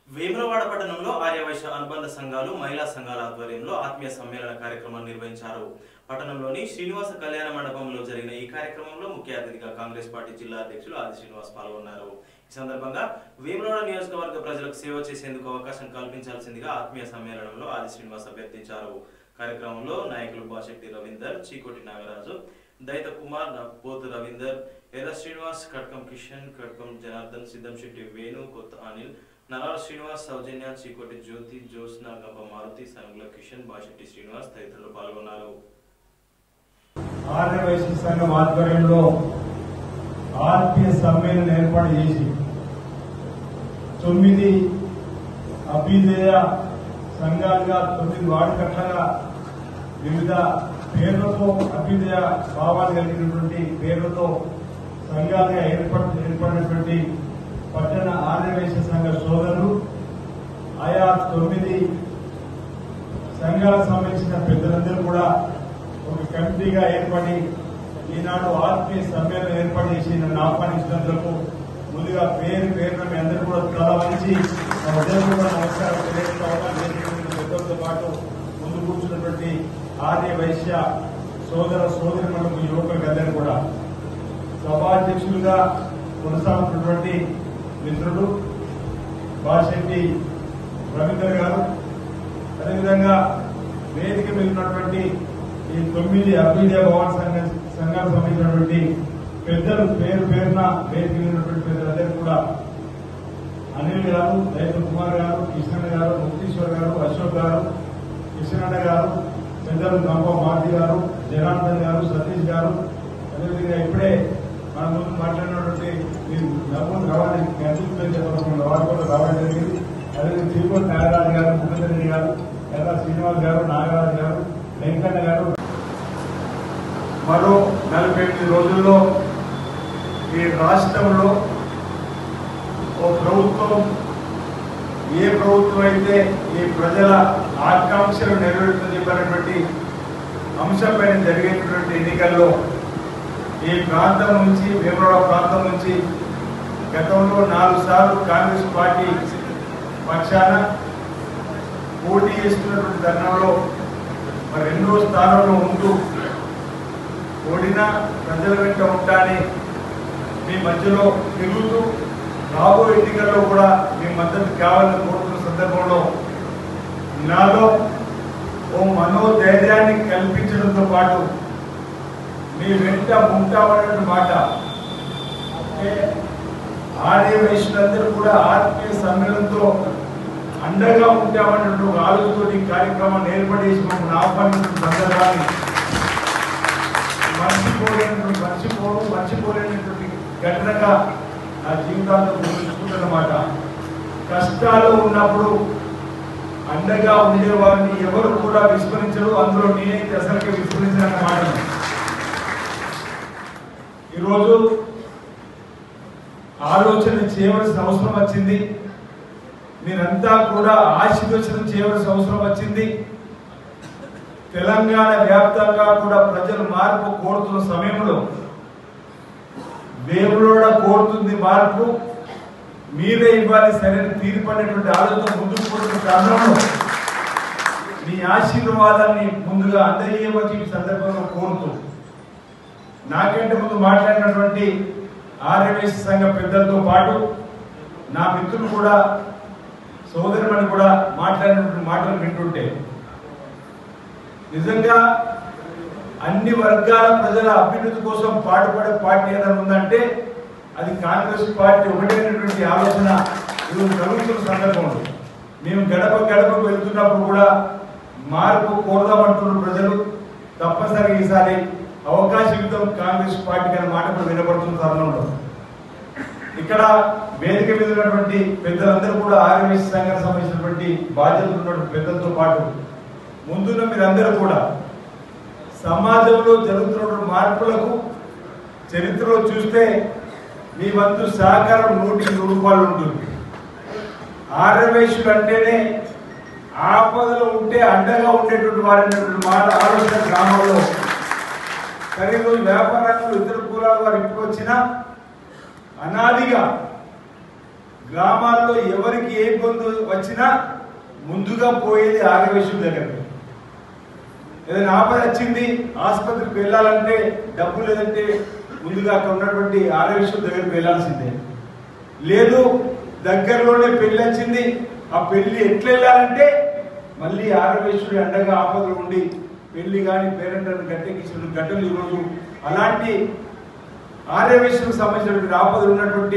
వేములవాడ పట్టణంలో ఆర్యవైశ్య అనుబంధ సంఘాలు మహిళా సంఘాల ఆధ్వర్యంలో ఆత్మీయ సమ్మేళన కార్యక్రమాన్ని నిర్వహించారు పట్టణంలోని శ్రీనివాస కళ్యాణ మండపంలో జరిగిన ఈ కార్యక్రమంలో ముఖ్య అతిథిగా కాంగ్రెస్ పార్టీ జిల్లా అధ్యక్షులు ఆది శ్రీనివాస్ పాల్గొన్నారు ఈ సందర్భంగా వేములవాడ నియోజకవర్గ ప్రజలకు సేవ చేసేందుకు అవకాశం కల్పించాల్సిందిగా ఆత్మీయ సమ్మేళనంలో ఆది శ్రీనివాస్ అభ్యర్థించారు కార్యక్రమంలో నాయకులు బాశెట్టి రవీందర్ చీకోటి నాగరాజు దైత కుమార్ పోతు రవీందర్ ఎర్ర శ్రీనివాస్ కట్కం కిషన్ కట్కం జనార్దన్ సిద్ధం శెట్టి వేణు కొత్త అనిల్ నరాల శ్రీనివాస్ సౌజన్య చీకోటి జ్యోతి జ్యోత్స్న గంప మారుతి సనుగుల కిషన్ బాశెట్టి శ్రీనివాస్ తదితరులు పాల్గొన్నారు ఆర్య వైశ్య సంఘం ఆధ్వర్యంలో ఆర్పీఎ సమ్మేళనం ఏర్పాటు చేసి తొమ్మిది అభ్యుదయ సంఘాలుగా తొమ్మిది వాడుకట్లగా వివిధ పేర్లతో అభ్యుదయ భావాలు కలిగినటువంటి పేర్లతో సంఘాలుగా ఏర్పడ ఏర్పడినటువంటి పట్టణ ఆర్య వైశ్య సంఘ సోదరులు ఆయా తొమ్మిది సంఘాలకు సంబంధించిన పెద్దలందరూ కూడా ఒక కమిటీగా ఏర్పడి ఈనాడు ఆత్మీయ సమ్మేళనం ఏర్పాటు చేసి నన్ను ఆహ్వానించినందుకు ముందుగా పేరు పేరున మీ అందరూ కూడా తల వంచి మా ఉదయం కూడా నమస్కారం తెలియజేసుకోవడం వేదిక పెద్దలతో పాటు ముందు కూర్చున్నటువంటి ఆర్య వైశ్య సోదర సోదరి మనకు యువకులకు అందరూ కూడా సభాధ్యక్షులుగా కొనసాగుతున్నటువంటి మిత్రుడు బాషెట్టి రవీందర్ గారు అదేవిధంగా వేదిక మీద ఉన్నటువంటి ఈ తొమ్మిది అభ్యుదయ భవన్ సంఘ సంఘాలకు సంబంధించినటువంటి పెద్దలు పేరు పేరున వేదిక మీద ఉన్నటువంటి పెద్దలందరూ కూడా అనిల్ గారు దైత కుమార్ గారు కిషన్ గారు ముక్తీశ్వర్ గారు అశోక్ గారు కిషన్ గారు పెద్దలు గంప మారుతి గారు జనార్దన్ గారు సతీష్ గారు అదేవిధంగా ఇప్పుడే మన ముందు మాట్లాడినటువంటి మీరు నవ్వులు రావాలి గంటలు చెప్పకుండా వారు కూడా రావడం జరిగింది అదేవిధంగా తిరుపతి నాగరాజు గారు ముఖేంద్ర రెడ్డి గారు ఎర్ర శ్రీనివాస్ గారు నాగరాజు గారు వెంకన్న గారు మరో నలభై ఎనిమిది రోజుల్లో ఈ రాష్ట్రంలో ఓ ప్రభుత్వం ఏ ప్రభుత్వం అయితే ఈ ప్రజల ఆకాంక్షలు నెరవేరుతుందని చెప్పినటువంటి అంశంపైన జరిగేటటువంటి ఎన్నికల్లో ఈ ప్రాంతం నుంచి వేమరాడ ప్రాంతం నుంచి గతంలో నాలుగు సార్లు కాంగ్రెస్ పార్టీ పక్షాన పోటీ చేస్తున్నటువంటి తరుణంలో మరి రెండో స్థానంలో ఉంటూ ఓడినా ప్రజల వెంట ఉంటాని మీ మధ్యలో తిరుగుతూ రాబోయే ఎన్నికల్లో కూడా మీ మద్దతు కావాలని కోరుతున్న సందర్భంలో నాలో ఓ మనోధైర్యాన్ని కల్పించడంతో పాటు మీ వెంట ఉంటామన్న మాట అంటే ఆర్య వైశ్యులందరూ కూడా ఆత్మీయ సమ్మేళనంతో అండగా ఉంటామన్నట్టు ఒక ఆలోచనతో ఈ కార్యక్రమాన్ని ఏర్పాటు చేసి మమ్మల్ని ఆహ్వానించిన సందర్భాన్ని మర్చిపోలేనటువంటి మర్చిపోవడం మర్చిపోలేనటువంటి ఘటనగా నా జీవితాంతం గుర్తుంచుకుంటున్నమాట కష్టాలు ఉన్నప్పుడు అండగా ఉండే వారిని ఎవరు కూడా విస్మరించరు అందులో నేనైతే అసలుకే విస్మరించిన మాట ఈరోజు ఆలోచన చేయవలసిన అవసరం వచ్చింది మీరంతా కూడా ఆశీర్వచనం చేయవలసిన అవసరం వచ్చింది తెలంగాణ వ్యాప్తంగా కూడా ప్రజలు మార్పు కోరుతున్న సమయంలో వేములోడ కోరుతుంది మార్పు మీరే ఇవ్వాలి సరైన తీర్పనేటువంటి ఆలోచన ముందుకు పోతున్న కారణంలో మీ ఆశీర్వాదాన్ని ముందుగా అందజేయమని ఈ సందర్భంగా కోరుతూ నాకంటే ముందు మాట్లాడినటువంటి ఆర్యవేశ సంఘ పెద్దలతో పాటు నా మిత్రులు కూడా సోదరుమని కూడా మాట్లాడినటువంటి మాటలు వింటుంటే నిజంగా అన్ని వర్గాల ప్రజల అభ్యున్నతి కోసం పాటుపడే పార్టీ ఏదైనా ఉందంటే అది కాంగ్రెస్ పార్టీ ఒకటైనటువంటి ఆలోచన ఈరోజు కలుగుతున్న సందర్భంలో మేము గడప గడపకు వెళ్తున్నప్పుడు కూడా మార్పు కోరదామంటున్న ప్రజలు తప్పనిసరిగా ఈసారి అవకాశం ఇద్దాం కాంగ్రెస్ పార్టీకి అనే మాట కూడా వినపడుతున్న తరుణంలో ఇక్కడ వేదిక మీద ఉన్నటువంటి పెద్దలందరూ కూడా ఆర్యవేశ సంఘానికి సంబంధించినటువంటి బాధ్యతలు ఉన్నటువంటి పెద్దలతో పాటు ముందున్న మీరందరూ కూడా సమాజంలో జరుగుతున్న మార్పులకు చరిత్రలో చూస్తే మీ వంతు సహకారం నూటికి నూరు రూపాయలు ఉంటుంది ఆర్యవేశులు అంటేనే ఆపదలో ఉంటే అండగా ఉండేటువంటి వారైనటువంటి మాట ఆలోచన గ్రామంలో కానీ ఈరోజు వ్యాపారంలో ఇతర కులాల వారు ఇప్పుడు వచ్చినా అనాదిగా గ్రామాల్లో ఎవరికి ఏ ఇబ్బంది వచ్చినా ముందుగా పోయేది ఆర్యవేశ్వరుల దగ్గరికి ఏదైనా ఆపద వచ్చింది ఆసుపత్రికి వెళ్ళాలంటే డబ్బు లేదంటే ముందుగా అక్కడ ఉన్నటువంటి ఆర్యవేశ్వరుల దగ్గరికి వెళ్ళాల్సిందే లేదు దగ్గరలోనే పెళ్లి వచ్చింది ఆ పెళ్లి ఎట్లా వెళ్ళాలంటే మళ్ళీ ఆరవేశ్వరుడి అండగా ఆపదలు ఉండి పెళ్లి కానీ పేరెంట్ గట్టెక్కించిన గడ్డలు ఈరోజు అలాంటి ఆర్యవేశ్వరులకు సంబంధించినటువంటి ఆపదలు ఉన్నటువంటి